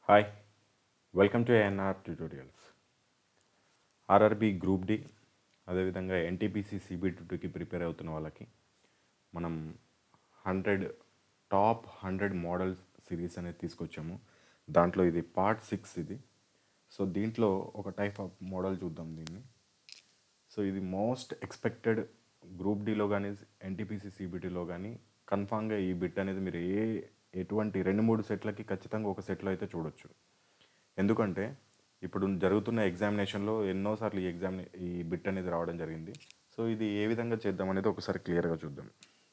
hi welcome to ANR tutorials RRB group D అదేవిధంగా NTPC సిబిటీకి prepare అవుతున్న వాళ్ళకి మనం hundred top hundred model series అనేది తీసుకొచ్చాము దాంట్లో ఇది పార్ట్ సిక్స్ ఇది సో దీంట్లో ఒక టైప్ ఆఫ్ మోడల్ చూద్దాం దీన్ని సో ఇది మోస్ట్ ఎక్స్పెక్టెడ్ గ్రూప్ డిలో కానీ ఎన్టీపీసీ సిబిటీలో కానీ కన్ఫామ్గా ఈ బిట్ అనేది మీరు ఏ ఎటువంటి రెండు మూడు సెట్లకి ఖచ్చితంగా ఒక సెట్లో అయితే చూడొచ్చు ఎందుకంటే ఇప్పుడు జరుగుతున్న ఎగ్జామినేషన్లో ఎన్నోసార్లు ఈ ఎగ్జామ్ ఈ బిట్ అనేది రావడం జరిగింది సో ఇది ఏ విధంగా చేద్దాం అనేది ఒకసారి క్లియర్గా చూద్దాం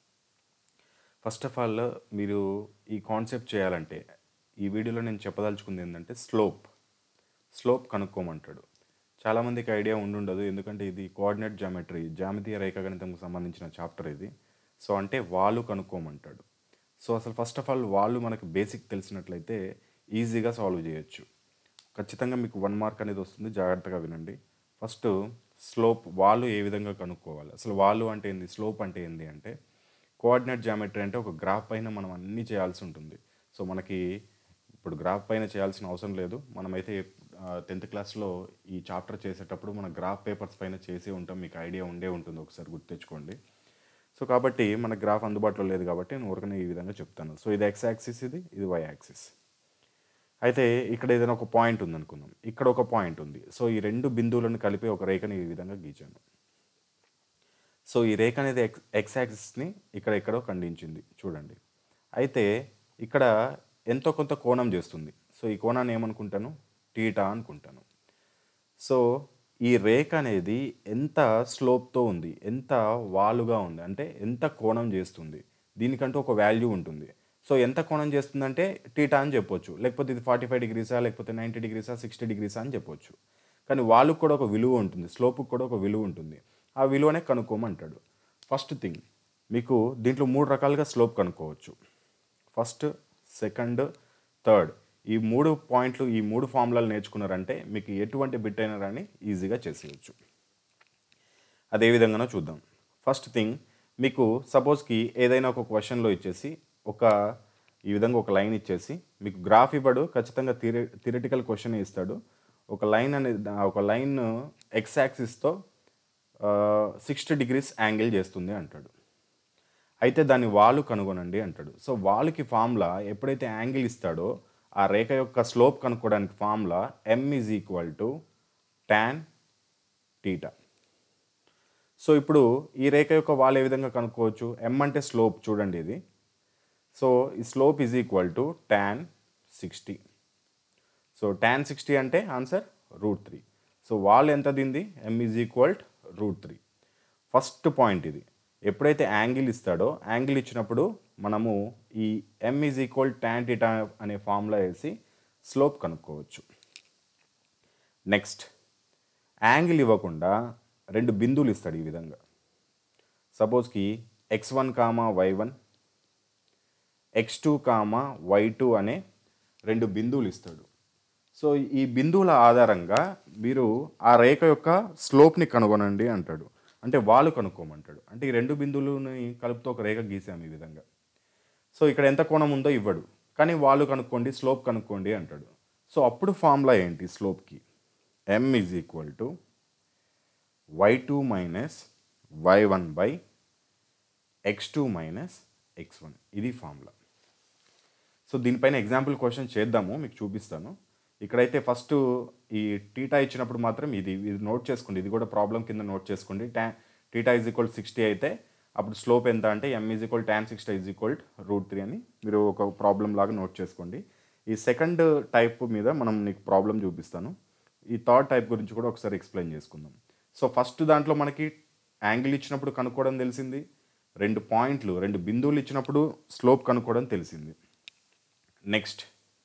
ఫస్ట్ ఆఫ్ ఆల్ మీరు ఈ కాన్సెప్ట్ చేయాలంటే ఈ వీడియోలో నేను చెప్పదలుచుకుంది ఏంటంటే స్లోప్ స్లోప్ కనుక్కోమంటాడు చాలామందికి ఐడియా ఉండుండదు ఎందుకంటే ఇది కోఆర్డినేట్ జామెట్రీ జామితీయ రేఖాగణితంకు సంబంధించిన చాప్టర్ ఇది సో అంటే వాళ్ళు కనుక్కోమంటాడు సో అసలు ఫస్ట్ ఆఫ్ ఆల్ వాళ్ళు మనకు బేసిక్ తెలిసినట్లయితే ఈజీగా సాల్వ్ చేయొచ్చు ఖచ్చితంగా మీకు వన్ మార్క్ అనేది వస్తుంది జాగ్రత్తగా వినండి ఫస్ట్ స్లోప్ వాళ్ళు ఏ విధంగా కనుక్కోవాలి అసలు వాళ్ళు అంటే ఏంది స్లోప్ అంటే ఏంది అంటే కోఆర్డినేట్ జామెట్రీ అంటే ఒక గ్రాఫ్ పైన మనం అన్నీ చేయాల్సి ఉంటుంది సో మనకి ఇప్పుడు గ్రాఫ్ పైన చేయాల్సిన అవసరం లేదు మనమైతే టెన్త్ క్లాస్లో ఈ చాప్టర్ చేసేటప్పుడు మన గ్రాఫ్ పేపర్స్ పైన చేసి ఉంటాం మీకు ఐడియా ఉండే ఉంటుంది ఒకసారి గుర్తు తెచ్చుకోండి సో కాబట్టి మన గ్రాఫ్ అందుబాటులో లేదు కాబట్టి నేను ఊరికనే ఈ విధంగా చెప్తాను సో ఇది ఎక్స్ యాక్సిస్ ఇది ఇది వై యాక్సిస్ అయితే ఇక్కడ ఏదైనా ఒక పాయింట్ ఉంది అనుకుందాం ఇక్కడ ఒక పాయింట్ ఉంది సో ఈ రెండు బిందువులను కలిపి ఒక రేఖని ఈ విధంగా గీచాను సో ఈ రేఖ అనేది ఎక్స్ ఎక్స్ యాక్సిస్ని ఇక్కడ ఎక్కడో ఖండించింది చూడండి అయితే ఇక్కడ ఎంతో కొంత కోణం చేస్తుంది సో ఈ కోణాన్ని ఏమనుకుంటాను టీటా అనుకుంటాను సో ఈ రేఖ అనేది ఎంత స్లోప్తో ఉంది ఎంత వాలుగా ఉంది అంటే ఎంత కోణం చేస్తుంది దీనికంటూ ఒక వాల్యూ ఉంటుంది సో ఎంత కోణం చేస్తుందంటే టీటా అని చెప్పొచ్చు లేకపోతే ఇది ఫార్టీ ఫైవ్ డిగ్రీసా లేకపోతే నైంటీ డిగ్రీసా సిక్స్టీ డిగ్రీసా అని చెప్పొచ్చు కానీ వాళ్ళకు కూడా ఒక విలువ ఉంటుంది స్లోప్కి కూడా ఒక విలువ ఉంటుంది ఆ విలువనే కనుక్కోమంటాడు ఫస్ట్ థింగ్ మీకు దీంట్లో మూడు రకాలుగా స్లోప్ కనుక్కోవచ్చు ఫస్ట్ సెకండ్ థర్డ్ ఈ మూడు పాయింట్లు ఈ మూడు ఫార్ములాలు నేర్చుకున్నారంటే మీకు ఎటువంటి బిట్ అయినా రాని ఈజీగా చేసేయచ్చు అదే విధంగానో చూద్దాం ఫస్ట్ థింగ్ మీకు సపోజ్కి ఏదైనా ఒక క్వశ్చన్లో ఇచ్చేసి ఒక ఈ విధంగా ఒక లైన్ ఇచ్చేసి మీకు గ్రాఫ్ ఇవ్వడు ఖచ్చితంగా థియరి థియరిటికల్ క్వశ్చన్ ఇస్తాడు ఒక లైన్ అనేది ఒక లైన్ ఎక్స్ యాక్సిస్తో సిక్స్టీ డిగ్రీస్ యాంగిల్ చేస్తుంది అంటాడు అయితే దాన్ని వాలు కనుగొనండి అంటాడు సో వాలుకి ఫార్ములా ఎప్పుడైతే యాంగిల్ ఇస్తాడో ఆ రేఖ యొక్క స్లోప్ కనుక్కోవడానికి formula M is equal to tan theta so ఇప్పుడు ఈ రేఖ యొక్క వాల్ ఏ విధంగా కనుక్కోవచ్చు ఎమ్ అంటే స్లోప్ చూడండి ఇది సో ఈ slope is equal to tan sixty so tan sixty అంటే ఆన్సర్ రూట్ త్రీ సో వాల్ ఎంత దింది M is equal root three first point ఇది ఎప్పుడైతే యాంగిల్ ఇస్తాడో యాంగిల్ ఇచ్చినప్పుడు మనము ఈ M is equal tan theta అనే ఫార్ములా వేసి స్లోప్ కనుక్కోవచ్చు నెక్స్ట్ యాంగిల్ ఇవ్వకుండా రెండు బిందువులు ఇస్తాడు ఈ విధంగా సపోజ్కి X one comma Y one X two comma Y two అనే రెండు బిందువులు ఇస్తాడు సో ఈ బిందువుల ఆధారంగా మీరు ఆ రేఖ యొక్క స్లోప్ని కనుగొనండి అంటాడు అంటే వాళ్ళు కనుక్కోమంటాడు అంటే ఈ రెండు బిందువులని కలుపుతూ ఒక రేఖ గీసాము ఈ విధంగా సో ఇక్కడ ఎంత కోణం ఉందో ఇవ్వడు కానీ వాళ్ళు కనుక్కోండి స్లోప్ కనుక్కోండి అంటాడు సో అప్పుడు ఫార్ములా ఏంటి స్లోప్కి M is equal to Y two minus Y one by X two minus X one ఇది ఫార్ములా సో దీనిపైన ఎగ్జాంపుల్ క్వశ్చన్ చేద్దాము మీకు చూపిస్తాను ఇక్కడైతే ఫస్ట్ ఈ టీటా ఇచ్చినప్పుడు మాత్రం ఇది ఇది నోట్ చేసుకోండి ఇది కూడా ప్రాబ్లం కింద నోట్ చేసుకోండి tan theta is equal sixty అయితే అప్పుడు స్లోప్ ఎంత అంటే M is equal tan sixty is equal root three అని మీరు ఒక ప్రాబ్లం లాగా నోట్ చేసుకోండి ఈ సెకండ్ టైప్ మీద మనం నీకు ప్రాబ్లం చూపిస్తాను ఈ థర్డ్ టైప్ గురించి కూడా ఒకసారి ఎక్స్ప్లెయిన్ చేసుకుందాం సో ఫస్ట్ దాంట్లో మనకి యాంగిల్ ఇచ్చినప్పుడు కనుక్కోవడం తెలిసింది రెండు పాయింట్లు రెండు బిందువులు ఇచ్చినప్పుడు స్లోప్ కనుక్కోవడం తెలిసింది నెక్స్ట్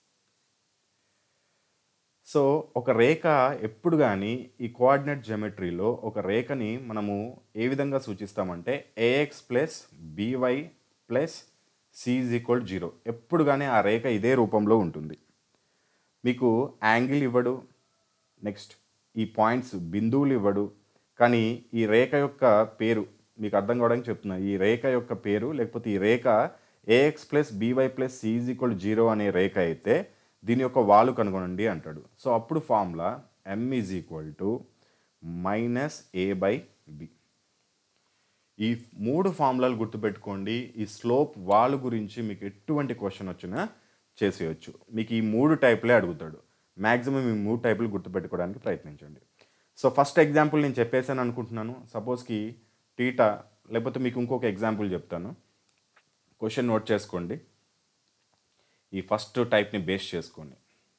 సో ఒక రేఖ ఎప్పుడు కానీ ఈ కోఆర్డినేట్ జెమెట్రీలో ఒక రేఖని మనము ఏ విధంగా సూచిస్తామంటే AX plus by plus C is equal zero ఎప్పుడు కానీ ఆ రేఖ ఇదే రూపంలో ఉంటుంది మీకు యాంగిల్ ఇవ్వడు నెక్స్ట్ ఈ పాయింట్స్ బిందువులు ఇవ్వడు కానీ ఈ రేఖ యొక్క పేరు మీకు అర్థం కావడానికి చెప్తున్నా ఈ రేఖ యొక్క పేరు లేకపోతే ఈ రేఖ AX plus by plus C is equal zero అనే రేఖ అయితే దీని యొక్క వాలు కనుగొనండి అంటాడు సో అప్పుడు formula M is equal to minus A by B ఈ మూడు ఫార్ములాలు గుర్తుపెట్టుకోండి ఈ స్లోప్ వాల్ గురించి మీకు ఎటువంటి క్వశ్చన్ వచ్చినా చేసేయచ్చు మీకు ఈ మూడు టైప్లే అడుగుతాడు మ్యాక్సిమం ఈ మూడు టైపులు గుర్తుపెట్టుకోవడానికి ప్రయత్నించండి సో ఫస్ట్ ఎగ్జాంపుల్ నేను చెప్పేసాను అనుకుంటున్నాను సపోజ్కి టీటా లేకపోతే మీకు ఇంకొక ఎగ్జాంపుల్ చెప్తాను క్వశ్చన్ నోట్ చేసుకోండి ఈ ఫస్ట్ టైప్ని బేస్ చేసుకోండి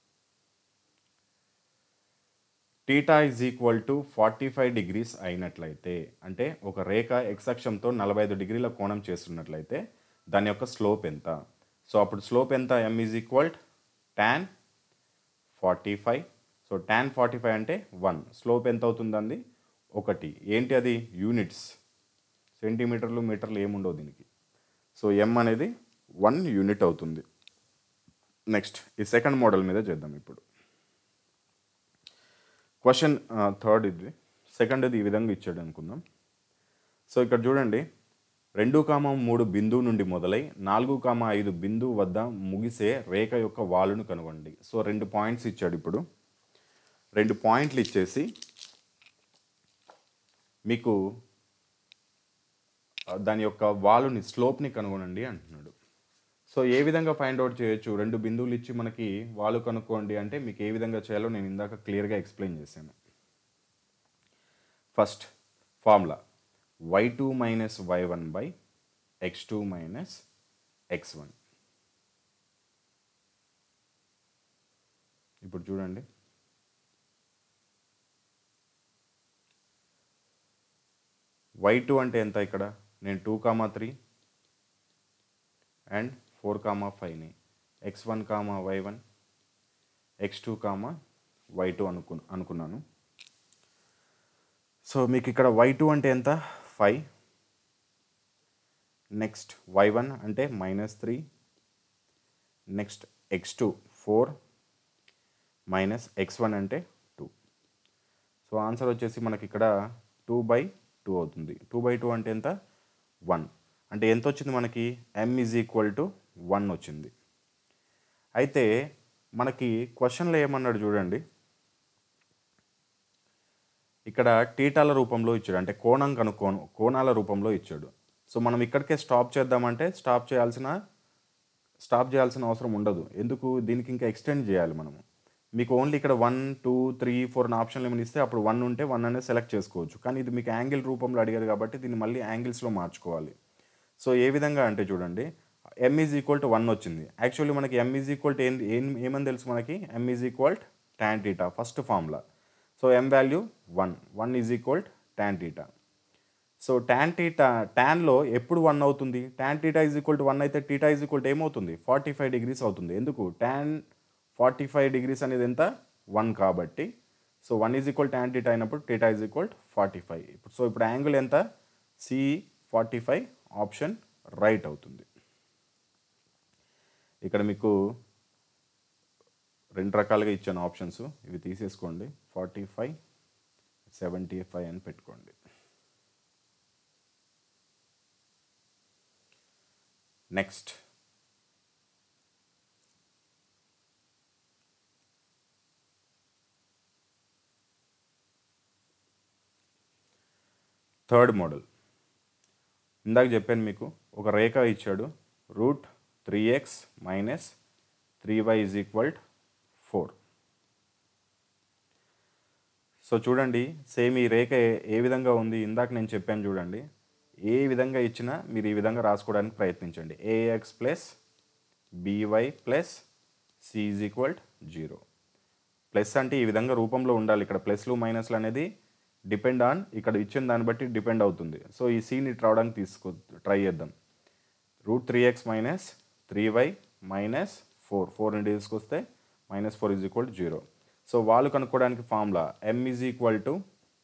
theta is equal to forty five degrees అయినట్లయితే అంటే ఒక రేఖ ఎక్స్ అక్షంతో నలభై ఐదు డిగ్రీల కోణం చేస్తున్నట్లయితే దాని యొక్క స్లోప్ ఎంత సో అప్పుడు స్లోప్ ఎంత M is equal tan forty five so tan forty five అంటే వన్ స్లోప్ ఎంత అవుతుందండి ఒకటి ఏంటి అది యూనిట్స్ సెంటీమీటర్లు మీటర్లు ఏముండవు దీనికి సో ఎం అనేది వన్ యూనిట్ అవుతుంది నెక్స్ట్ ఈ సెకండ్ మోడల్ మీద చేద్దాం ఇప్పుడు క్వశ్చన్ థర్డ్ ఇది సెకండ్ ఇది ఈ విధంగా ఇచ్చాడు అనుకుందాం సో ఇక్కడ చూడండి రెండు కామ మూడు బిందువు నుండి మొదలై నాలుగు కామ ఐదు బిందువు వద్ద ముగిసే రేఖ యొక్క వాలును కనుగొండి సో రెండు పాయింట్స్ ఇచ్చాడు ఇప్పుడు రెండు పాయింట్లు ఇచ్చేసి మీకు ఆ, దాని యొక్క వాలుని స్లోప్ని కనుగొనండి అంటున్నాడు సో ఏ విధంగా ఫైండ్ అవుట్ చేయొచ్చు రెండు బిందువులు ఇచ్చి మనకి వాలు కనుక్కోండి అంటే మీకు ఏ విధంగా చేయాలో నేను ఇందాక క్లియర్గా ఎక్స్ప్లెయిన్ చేశాను first formula Y two minus Y one by X two minus X one ఇప్పుడు చూడండి వై టూ అంటే ఎంత ఇక్కడ నేను two comma three and four comma ఫైవ్ని X one comma Y one X two comma Y two అనుకు అనుకున్నాను so మీకు ఇక్కడ వై టూ అంటే ఎంత ఫైవ్ నెక్స్ట్ వై వన్ అంటే minus three next X two four minus X one అంటే two so answer వచ్చేసి మనకి ఇక్కడ టూ బై టూ అవుతుంది టూ బై టూ అంటే ఎంత వన్ అంటే ఎంత వచ్చింది మనకి m is equal to one వచ్చింది అయితే మనకి క్వశ్చన్లో ఏమన్నాడు చూడండి ఇక్కడ టీటాల రూపంలో ఇచ్చాడు అంటే కోణం కనుక్కోను కోణాల రూపంలో ఇచ్చాడు సో మనం ఇక్కడికే స్టాప్ చేద్దామంటే స్టాప్ చేయాల్సిన స్టాప్ చేయాల్సిన అవసరం ఉండదు ఎందుకు దీనికి ఇంకా ఎక్స్టెండ్ చేయాలి మనము మీకు ఓన్లీ ఇక్కడ వన్ టూ త్రీ ఫోర్ అనే ఆప్షన్లు ఏమైనా ఇస్తే అప్పుడు వన్ ఉంటే వన్ అనేది సెలెక్ట్ చేసుకోవచ్చు కానీ ఇది మీకు యాంగిల్ రూపంలో అడిగారు కాబట్టి దీన్ని మళ్ళీ యాంగిల్స్లో మార్చుకోవాలి సో ఏ విధంగా అంటే చూడండి m is equal to one వచ్చింది యాక్చువల్లీ మనకి ఎమ్ ఈజ్ ఈక్వల్ టు ఏం ఏం ఏమని తెలుసు మనకి m is equal tan theta first formula so m value one one is equal tan theta so tan theta ట్యాన్లో ఎప్పుడు వన్ అవుతుంది tan theta is equal to one అయితే టీటా ఈజ్ ఈక్వల్ టు ఏమవుతుంది ఫార్టీ ఫైవ్ డిగ్రీస్ అవుతుంది ఎందుకు tan forty five degrees అనేది ఎంత one కాబట్టి so one is equal tan theta అయినప్పుడు theta is equal forty five ఇప్పుడు సో ఇప్పుడు యాంగిల్ ఎంత C forty five option right అవుతుంది ఇక్కడ మీకు రెండు రకాలుగా ఇచ్చాను ఆప్షన్స్ ఇవి తీసేసుకోండి ఫార్టీ ఫైవ్ సెవెంటీ ఫైవ్ అని పెట్టుకోండి నెక్స్ట్ థర్డ్ మోడల్ ఇందాక చెప్పాను మీకు ఒక రేఖ ఇచ్చాడు root three x minus three y is equal four so చూడండి సేమ్ ఈ రేఖ ఏ- ఏ విధంగా ఉంది ఇందాక నేను చెప్పాను చూడండి ఏ విధంగా ఇచ్చినా మీరు ఈ విధంగా రాసుకోవడానికి ప్రయత్నించండి a x plus by plus c is equal zero plus అంటే ఈ విధంగా రూపంలో ఉండాలి ఇక్కడ ప్లస్లు మైనస్లు అనేది డిపెండ్ ఆన్ ఇక్కడ ఇచ్చిన దాన్ని బట్టి డిపెండ్ అవుతుంది సో ఈ సీని రావడానికి తీసుకో ట్రై చేద్దాం root three x minus three y minus four four ఇంటి తీసుకొస్తే minus four is equal to zero so వాళ్ళు కనుక్కోవడానికి formula M is equal to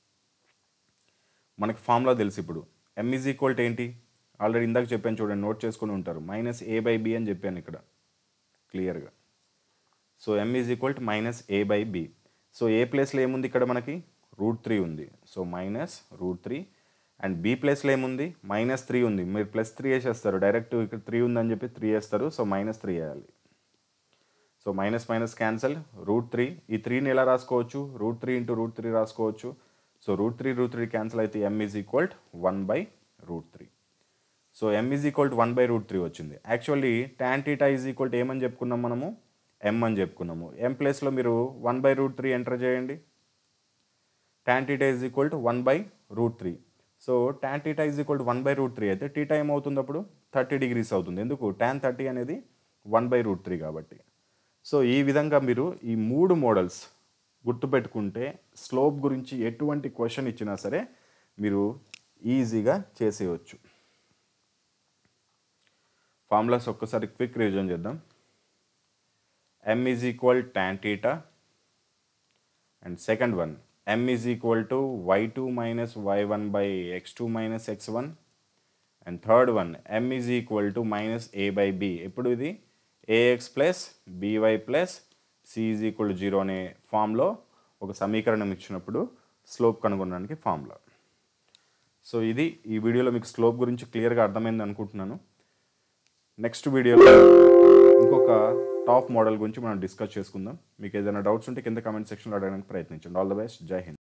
మనకి ఫార్ములా తెలుసు ఇప్పుడు ఎమ్ ఈజ్ ఈక్వల్ టు ఏంటి ఆల్రెడీ ఇందాక చెప్పాను చూడండి నోట్ చేసుకుని ఉంటారు మైనస్ ఏ బై బి అని చెప్పాను ఇక్కడ క్లియర్గా so m is equal to minus A by b so a ప్లేస్లో ఏముంది ఇక్కడ మనకి రూట్ త్రీ ఉంది so minus root three and b ప్లేస్లో ఏముంది మైనస్ త్రీ ఉంది మీరు ప్లస్ త్రీ వేసేస్తారు డైరెక్ట్ ఇక్కడ త్రీ ఉందని చెప్పి త్రీ వేస్తారు సో మైనస్ త్రీ వేయాలి so minus minus cancel root three ఈ త్రీని ఎలా రాసుకోవచ్చు root three into root three రాసుకోవచ్చు so root three root three cancel అయితే m is equal one by root three so m is equal to one by root three వచ్చింది actually tan theta is equal to ఏమని చెప్పుకున్నాం మనము m అని చెప్పుకున్నాము m ప్లేస్లో మీరు one by root three enter చేయండి tan theta is equal to one by root three so tan theta is equal to one by root three అయితే theta ఏమవుతుంది అప్పుడు థర్టీ డిగ్రీస్ అవుతుంది ఎందుకు ట్యాన్ థర్టీ అనేది వన్ బై రూట్ త్రీ కాబట్టి so ఈ విధంగా మీరు ఈ మూడు మోడల్స్ గుర్తుపెట్టుకుంటే స్లోప్ గురించి ఎటువంటి క్వశ్చన్ ఇచ్చినా సరే మీరు ఈజీగా చేసేయచ్చు ఫార్ములాస్ ఒక్కసారి క్విక్ రివిజన్ చేద్దాం m is equal tan theta and second one m is equal to y2 minus y1 by x2 minus x1 and third one m is equal to minus a by b ఎప్పుడు ఇది ax plus by plus c is equal to zero అనే ఫామ్లో ఒక సమీకరణం ఇచ్చినప్పుడు slope కనుగొనడానికి formula so ఇది ఈ వీడియోలో మీకు స్లోప్ గురించి క్లియర్గా అర్థమైంది అనుకుంటున్నాను నెక్స్ట్ వీడియోలో ఇంకొక టాప్ మోడల్ గురించి మనం డిస్కస్ చేసుకుందాం మీకు ఏదైనా డౌట్స్ ఉంటే కింద కామెంట్ సెక్షన్లో అడగడానికి ప్రయత్నించండి ఆల్ ద బెస్ట్ జై హింద్